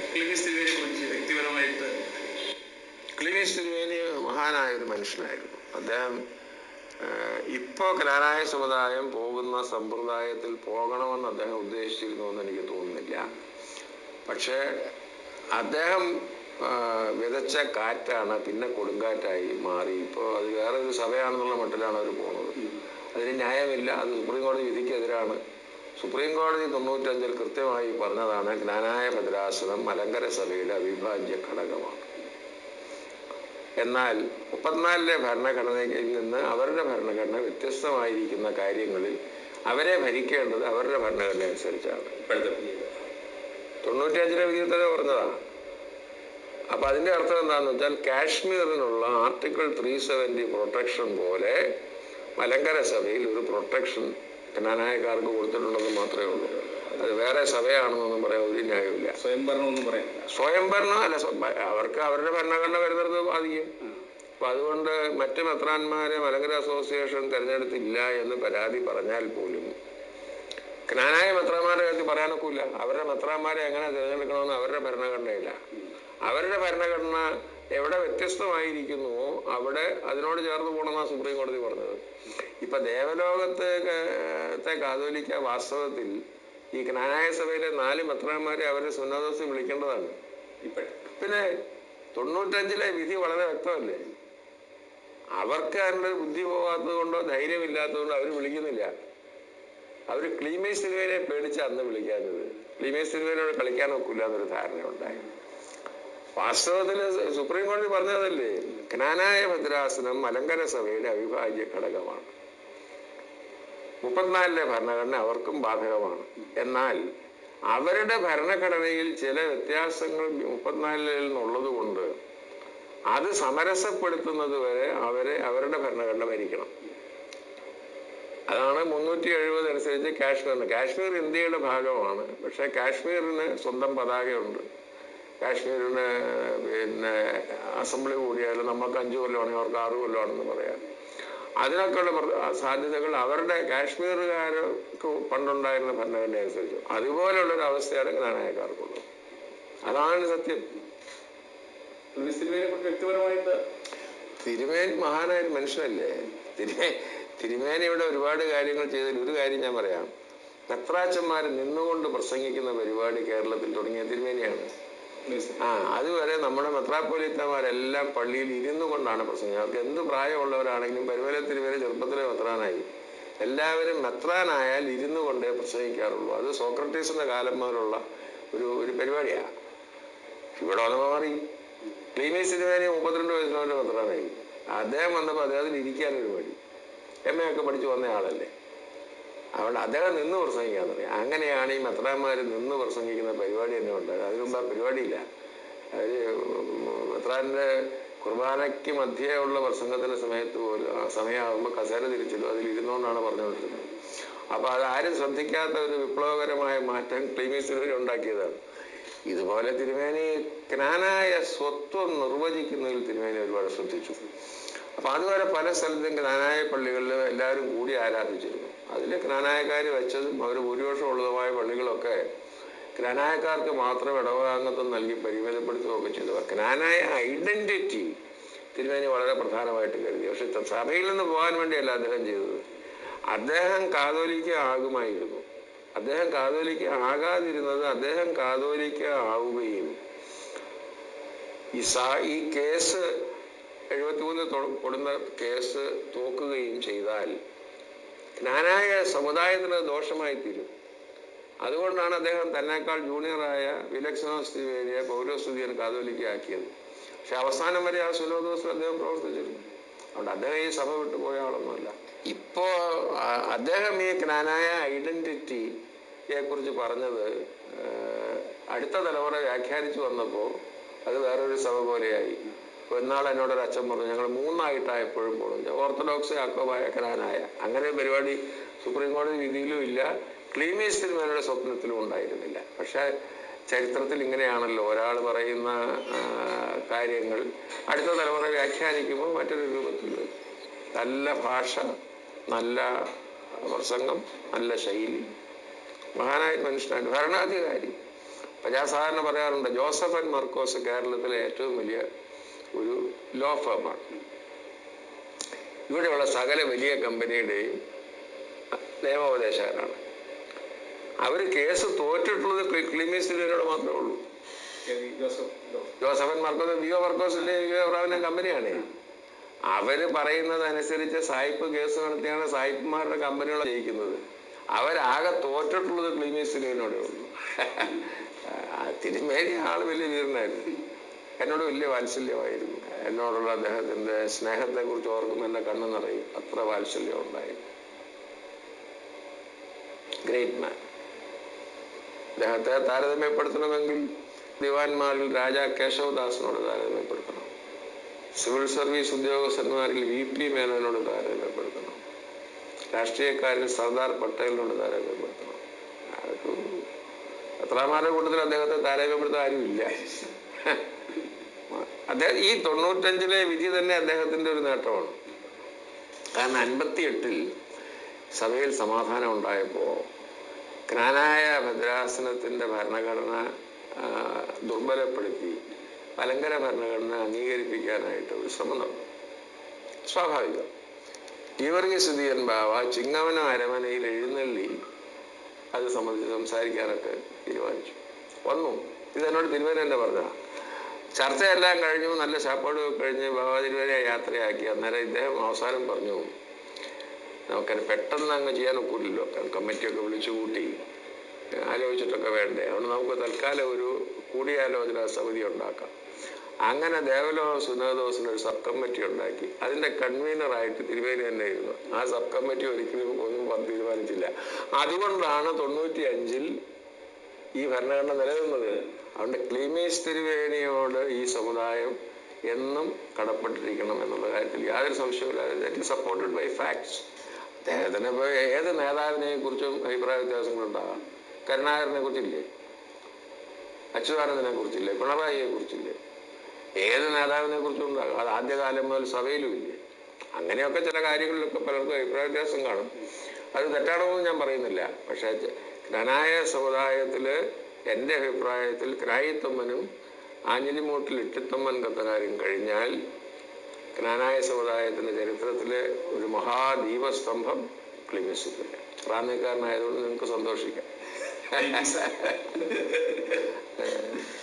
ക്ലിമിസ് തിരുവേനെ കുറിച്ച് വ്യക്തിപരമായിട്ട് ക്ലീനീസ് തിരുവേനി മഹാനായ ഒരു മനുഷ്യനായിരുന്നു അദ്ദേഹം ഏഹ്, ഇപ്പോ ജ്ഞാനായ സമുദായം പോകുന്ന സമ്പ്രദായത്തിൽ പോകണമെന്ന് അദ്ദേഹം ഉദ്ദേശിച്ചിരുന്നു എന്ന് എനിക്ക് തോന്നുന്നില്ല പക്ഷേ അദ്ദേഹം ആ, വിതച്ച കാറ്റാണ് പിന്നെ കൊടുങ്കാറ്റായി മാറി ഇപ്പോൾ അത് വേറെ ഒരു സഭയാണെന്നുള്ള മട്ടിലാണ് അവർ പോകുന്നത് അതിന് ന്യായമില്ല അത് സുപ്രീം കോടതി വിധിക്കെതിരാണ് സുപ്രീം കോടതി തൊണ്ണൂറ്റഞ്ചിൽ കൃത്യമായി പറഞ്ഞതാണ് ജ്ഞാനായ ഭദ്രാസനം മലങ്കര സഭയുടെ അവിഭാജ്യ ഘടകമാണ് എന്നാൽ മുപ്പത്തിനാലിലെ ഭരണഘടനയിൽ നിന്ന് അവരുടെ ഭരണഘടന വ്യത്യസ്തമായിരിക്കുന്ന കാര്യങ്ങളിൽ അവരെ ഭരിക്കേണ്ടത് അവരുടെ ഭരണഘടന അനുസരിച്ചാണ് ഇപ്പോഴത്തെ പുതിയത് തൊണ്ണൂറ്റിയഞ്ചിലെ വിധി തന്നെ പറഞ്ഞതാണ് അപ്പൊ അതിന്റെ അർത്ഥം എന്താണെന്ന് വെച്ചാൽ കാശ്മീരിനുള്ള ആർട്ടിക്കിൾ ത്രീ സെവൻറ്റി പ്രൊട്ടക്ഷൻ പോലെ മലങ്കര സഭയിൽ ഒരു പ്രൊട്ടക്ഷൻ ജ്ഞാനായക്കാർക്ക് കൊടുത്തിട്ടുണ്ടെന്ന് മാത്രമേ ഉള്ളൂ അത് വേറെ സഭയാണെന്നൊന്നും പറയാൻ ഒരു ന്യായമില്ല സ്വയംഭരണം ഒന്നും പറയാനില്ല സ്വയംഭരണം അല്ല സ്വ- അവർക്ക് അവരുടെ ഭരണഘടന വരുന്നത് ബാധിക്കും അപ്പൊ അതുകൊണ്ട് മറ്റ് മെത്രാന്മാരെ മലങ്കര അസോസിയേഷൻ തിരഞ്ഞെടുത്തില്ല എന്ന് പരാതി പറഞ്ഞാൽ പോലും ജ്ഞാനായ മെത്രാന്മാരുടെ കാര്യത്തിൽ പറയാനൊക്കില്ല അവരുടെ മെത്രാന്മാരെ എങ്ങനെ തിരഞ്ഞെടുക്കണമെന്ന് അവരുടെ ഭരണഘടനയില്ല അവരുടെ ഭരണഘടന എവിടെ വ്യത്യസ്തമായിരിക്കുന്നുവോ അവിടെ അതിനോട് ചേർന്ന് പോകണമെന്നാണ് സുപ്രീം കോടതി പറഞ്ഞത് ഇപ്പൊ ദേവലോകത്തെ ത്തെ കാതോലിക്ക വാസ്തവത്തിൽ ഈ ജ്ഞാനായ സഭയിലെ നാല് മെത്രാന്മാരെ അവരെ സുന്നതോസ് വിളിക്കേണ്ടതാണ് ഇപ്പോഴേ പിന്നെ തൊണ്ണൂറ്റഞ്ചിലെ വിധി വളരെ വ്യക്തമല്ലേ അവർക്ക് അതിൻ്റെ ബുദ്ധി പോകാത്തത് കൊണ്ടോ ധൈര്യമില്ലാത്തത് കൊണ്ടോ അവർ വിളിക്കുന്നില്ല അവർ ക്ലീമേസ് തിരുവേനെ പേടിച്ച് അന്ന് വിളിക്കാഞ്ഞത് ക്ലീമേസ് തിരുവേനോട് കളിക്കാൻ ഒക്കില്ല എന്നൊരു ധാരണ ഉണ്ടായി വാസ്തവത്തിൽ സുപ്രീം കോടതി പറഞ്ഞതല്ലേ ജ്ഞാനായ ഭദ്രാസനം മലങ്കര സഭയുടെ അവിഭാജ്യ ഘടകമാണ് മുപ്പത്തിനാലിലെ ഭരണഘടന അവർക്കും ബാധകമാണ് എന്നാൽ അവരുടെ ഭരണഘടനയിൽ ചില വ്യത്യാസങ്ങൾ മുപ്പത്തിനാലിൽ നിന്നുള്ളത് കൊണ്ട് അത് സമരസപ്പെടുത്തുന്നത് വരെ അവരെ അവരുടെ ഭരണഘടന ഭരിക്കണം അതാണ് മുന്നൂറ്റി എഴുപത് അനുസരിച്ച് കാശ്മീരിന് കാശ്മീർ ഇന്ത്യയുടെ ഭാഗമാണ് പക്ഷെ കാശ്മീരിന് സ്വന്തം പതാകയുണ്ട് കാശ്മീരിന് പിന്നെ അസംബ്ലി കൂടിയാലും നമുക്ക് അഞ്ചു കൊല്ലമാണെങ്കിൽ അവർക്ക് ആറ് കൊല്ലമാണെന്ന് പറയാം അതിനൊക്കെയുള്ള പ്ര- സാധ്യതകൾ അവരുടെ കാശ്മീരുകാർക്ക് പണ്ടുണ്ടായിരുന്ന ഭരണഘടന അനുസരിച്ച് അതുപോലുള്ളൊരു അവസ്ഥയാണ് ജ്ഞാനായക്കാർക്കുള്ളത് അതാണ് സത്യം ക്ലിമിസ് തിരുവേനെ കുറിച്ച് വ്യക്തിപരമായിട്ട് തിരുമേനി മഹാനായ ഒരു മനുഷ്യനല്ലേ തിരുമേ തിരുമേനി ഇവിടെ ഒരുപാട് കാര്യങ്ങൾ ചെയ്തതിൽ ഒരു കാര്യം ഞാൻ പറയാം മെത്രാച്ചന്മാർ നിന്നുകൊണ്ട് പ്രസംഗിക്കുന്ന പരിപാടി കേരളത്തിൽ തുടങ്ങിയ തിരുമേനിയാണ് ക്ലിമിസ് ആ അതുവരെ നമ്മുടെ മെത്രാപ്പൊലിത്തമാരെല്ലാം പള്ളിയിൽ ഇരുന്നു കൊണ്ടാണ് പ്രസംഗം അവർക്ക് എന്ത് പ്രായമുള്ളവരാണെങ്കിലും പരുവലത്തിൽ വരെ ചെറുപ്പത്തിലെ മെത്രാനായി എല്ലാവരും മെത്രാനായാൽ ഇരുന്നു കൊണ്ടേ പ്രസംഗിക്കാറുള്ളൂ അത് സോക്രട്ടീസിന്റെ കാലം മുതലുള്ള ഒരു ഒരു പരിപാടിയാണ് ഇവിടെ വന്ന് മാറി ക്ലീമീസ് തിരുവേനി മുപ്പത്തിരണ്ട് വയസ്സിനവൻ്റെ മെത്രാനായി അദ്ദേഹം വന്നപ്പോൾ അദ്ദേഹത്തിന് ഇരിക്കാനൊരു മടി എം എ ഒക്കെ പഠിച്ചു വന്ന ആളല്ലേ അതുകൊണ്ട് അദ്ദേഹം നിന്ന് പ്രസംഗിക്കാൻ തുടങ്ങി അങ്ങനെയാണ് ഈ മെത്രാന്മാർ നിന്ന് പ്രസംഗിക്കുന്ന പരിപാടി തന്നെ ഉണ്ടായത് അതിനു മുമ്പ് ആ പരിപാടിയില്ല അവർ മെത്രാന്റെ കുർബാനയ്ക്ക് മധ്യേ ഉള്ള പ്രസംഗത്തിന്റെ സമയത്ത് പോലും ആ സമയമാകുമ്പോൾ കസേര തിരിച്ചിടും അതിൽ ഇരുന്നുകൊണ്ടാണ് പറഞ്ഞുകൊണ്ടിരുന്നത് അപ്പൊ അത് ആരും ശ്രദ്ധിക്കാത്ത ഒരു വിപ്ലവകരമായ മാറ്റം ക്ലീമീസ് തിരുവേനി ഉണ്ടാക്കിയതാണ് ഇതുപോലെ തിരുമേനി ജ്ഞാനായ സ്വത്വം നിർവചിക്കുന്നതിൽ തിരുമേനി ഒരുപാട് ശ്രദ്ധിച്ചു അപ്പൊ അതുവരെ പല സ്ഥലത്തും ജ്ഞാനായ പള്ളികളിൽ എല്ലാവരും കൂടി ആരാധിച്ചിരുന്നു അതിൽ ജ്ഞാനായക്കാർ വെച്ചതും അവർ ഭൂരിപക്ഷം ഉള്ളതുമായ പള്ളികളൊക്കെ ജ്ഞാനായക്കാർക്ക് മാത്രം ഇടവകാംഗത്വം നൽകി പരിമിതപ്പെടുത്തുകയൊക്കെ ചെയ്തു ജ്ഞാനായ ഐഡന്റിറ്റി തിരുമേനി വളരെ പ്രധാനമായിട്ട് കരുതി പക്ഷെ ത- സഭയിൽ നിന്ന് പോകാൻ വേണ്ടിയല്ല അദ്ദേഹം ചെയ്തത് അദ്ദേഹം കാതോലിക്ക ആകുമായിരുന്നു അദ്ദേഹം കാതോലിക്ക ആകാതിരുന്നത് അദ്ദേഹം കാതോലിക്ക ആവുകയും ഈ സാ ഈ കേസ് എഴുപത്തിമൂന്ന് കൊടുന്ന കേസ് തോക്കുകയും ചെയ്താൽ ജ്ഞാനായ സമുദായത്തിന് ദോഷമായി തീരും അതുകൊണ്ടാണ് അദ്ദേഹം തന്നെക്കാൾ ജൂനിയറായ വിലക്ഷണോസ് തിരുവേനിയെ പൗരോസ്തുതിയൻ കാതോലിക്കാക്കിയത് പക്ഷെ അവസാനം വരെ ആ സുലോദോസിൽ അദ്ദേഹം പ്രവർത്തിച്ചിരുന്നു അതുകൊണ്ട് അദ്ദേഹം ഈ സഭ വിട്ടു പോയ ആളൊന്നുമല്ല ഇപ്പോ ആ, അദ്ദേഹം ഈ ജ്ഞാനായ ഐഡന്റിറ്റിയെ കുറിച്ച് പറഞ്ഞത് ആ, അടുത്ത തലമുറ വ്യാഖ്യാനിച്ചു വന്നപ്പോൾ അത് വേറൊരു സഭ പോലെയായി ഇപ്പൊ ഇന്നാൾ എന്നോടൊരു അച്ഛൻ പറഞ്ഞു ഞങ്ങൾ മൂന്നായിട്ടാണ് എപ്പോഴും പോകുന്നത് ഓർത്തഡോക്സ് യാക്കോബായ ജ്ഞാനായ അങ്ങനെ ഒരു പരിപാടി സുപ്രീം കോടതി വിധിയിലും ഇല്ല ക്ലീമീസ് തിരുമേനയുടെ സ്വപ്നത്തിലും ഉണ്ടായിരുന്നില്ല പക്ഷെ ചരിത്രത്തിൽ ഇങ്ങനെയാണല്ലോ ഒരാൾ പറയുന്ന ആ, കാര്യങ്ങൾ അടുത്ത തലമുറ വ്യാഖ്യാനിക്കുമ്പോൾ മറ്റൊരു രൂപത്തിൽ വരും. നല്ല ഭാഷ നല്ല പ്രസംഗം നല്ല ശൈലി മഹാനായ മനുഷ്യനായിട്ട് ഭരണാധികാരി അപ്പം ഞാൻ സാധാരണ പറയാറുണ്ട് ജോസഫ് ആൻഡ് മർക്കോസ് കേരളത്തിലെ ഏറ്റവും വലിയ ഒരു ലോ ഫേമാണ് ഇവിടെയുള്ള സകല വലിയ കമ്പനിയുടെയും നിയമോപദേശകരാണ് അവർ കേസ് തോറ്റിട്ടുള്ളത് ക്ലിമീസിനോട് മാത്രമേ ഉള്ളൂ ഏത് ഈ ജോസഫ് ഇതോ? ജോസഫൻ മർക്കോസ് വിയോ മർക്കോസിന്റെ വിയോ ബ്രാവിന്റെ കമ്പനിയാണ് അവര് പറയുന്നത് അനുസരിച്ച് സായിപ്പ് കേസ് നടത്തിയാണ് സായിപ്പുമാരുടെ കമ്പനികൾ ജയിക്കുന്നത് അവരാകെ തോറ്റിട്ടുള്ളത് ക്ലീമീസിനോടേ ഉള്ളൂ ആ തിരുമേനി ആള് വലിയ വീരനായിരുന്നു എന്നോട് വലിയ വാത്സല്യമായിരുന്നു എന്നോടുള്ള അദ്ദേഹത്തിന്റെ സ്നേഹത്തെ കുറിച്ച് ഓർക്കുമ്പോൾ എന്റെ കണ്ണു നിറയും അത്ര വാത്സല്യം ഉണ്ടായി ഗ്രേറ്റ് മാൻ അദ്ദേഹത്തെ താരതമ്യപ്പെടുത്തണമെങ്കിൽ ദിവാൻമാരിൽ രാജാ കേശവദാസിനോട് താരതമ്യപ്പെടുത്തണം സിവിൽ സർവീസ് ഉദ്യോഗസ്ഥന്മാരിൽ വി പി മേനോനോട് താരതമ്യപ്പെടുത്തണം രാഷ്ട്രീയക്കാരിൽ സർദാർ പട്ടേലിനോട് താരതമ്യപ്പെടുത്തണം അതൊക്കെ അത്രാമാരുടെ കൂട്ടത്തിൽ അദ്ദേഹത്തെ താരതമ്യപ്പെടുത്താൻ ആരുമില്ല അദ്ദേഹം ഈ തൊണ്ണൂറ്റഞ്ചിലെ വിധി തന്നെ അദ്ദേഹത്തിന്റെ ഒരു നേട്ടമാണ് കാരണം അൻപത്തി എട്ടിൽ സഭയിൽ സമാധാനം ഉണ്ടായപ്പോൾ ജ്ഞാനായ ഭദ്രാസനത്തിന്റെ ഭരണഘടന ആ, ദുർബലപ്പെടുത്തി മലങ്കര ഭരണഘടന അംഗീകരിപ്പിക്കാനായിട്ട് ഒരു ശ്രമം നടന്നു സ്വാഭാവികം ഈവർഗീസുദിയൻ ബാവ ചിങ്ങവനം അരമനയിൽ എഴുന്നള്ളി അത് സംബന്ധിച്ച് സംസാരിക്കാനൊക്കെ തീരുമാനിച്ചു വന്നു ഇതെന്നോട് തിരുവന തന്നെ പറഞ്ഞ ചർച്ചയെല്ലാം കഴിഞ്ഞു നല്ല ശാപ്പാട് കഴിഞ്ഞ് ബാബ തിരുവനയെ യാത്രയാക്കി അന്നേരം ഇദ്ദേഹം അവസാനം പറഞ്ഞു നമുക്കത് പെട്ടെന്ന് അങ്ങ് ചെയ്യാൻ ഒക്കില്ലല്ലോ കമ്മിറ്റിയൊക്കെ വിളിച്ചു കൂട്ടി ആലോചിച്ചിട്ടൊക്കെ വേണ്ടേ അതുകൊണ്ട് നമുക്ക് തൽക്കാലം ഒരു കൂടിയാലോചന സമിതി ഉണ്ടാക്കാം അങ്ങനെ ദേവലോ സുനോദോസിന് ഒരു സബ് കമ്മിറ്റി ഉണ്ടാക്കി അതിന്റെ കൺവീനറായിട്ട് തിരുവേനി തന്നെ ഇരുന്നു ആ സബ് കമ്മിറ്റി ഒരിക്കലും ഒന്നും പ- തീരുമാനിച്ചില്ല അതുകൊണ്ടാണ് തൊണ്ണൂറ്റി അഞ്ചിൽ ഈ ഭരണഘടന നിലനിന്നത് അതുകൊണ്ട് ക്ലീമേസ് തിരുവേനിയോട് ഈ സമുദായം എന്നും കടപ്പെട്ടിരിക്കണം എന്നുള്ള കാര്യത്തിൽ യാതൊരു സംശയമില്ല സപ്പോർട്ടഡ് ബൈ ഫാക്ട്സ് അദ്ദേഹത്തിന് ഇപ്പോൾ ഏത് നേതാവിനെ കുറിച്ചും അഭിപ്രായ വ്യത്യാസങ്ങളുണ്ടാകാം കരുണാകരനെ കുറിച്ചില്ലേ അച്യുതാനന്ദനെ കുറിച്ചില്ലേ പിണറായിയെ കുറിച്ചില്ലേ ഏത് നേതാവിനെ കുറിച്ചും ഉണ്ടാകാം അത് ആദ്യകാലം മുതൽ സഭയിലും ഇല്ലേ അങ്ങനെയൊക്കെ ചില കാര്യങ്ങളിലൊക്കെ പലർക്കും അഭിപ്രായ വ്യത്യാസം കാണും അത് തെറ്റാണെന്ന് ഞാൻ പറയുന്നില്ല പക്ഷേ ജ്ഞാനായ സമുദായത്തില് എൻ്റെ അഭിപ്രായത്തിൽ ക്രായിത്തമ്മനും ആഞ്ഞിലിമൂട്ടിൽ ഇട്ടിത്തമ്മൻ കത്തനാരും കഴിഞ്ഞാൽ ജ്ഞാനായ സമുദായത്തിന്റെ ചരിത്രത്തിലെ ഒരു മഹാദീപസ്തംഭം ക്ലിമിസില്ല റാന്നിക്കാരനായതുകൊണ്ട് നിങ്ങൾക്ക് സന്തോഷിക്കാം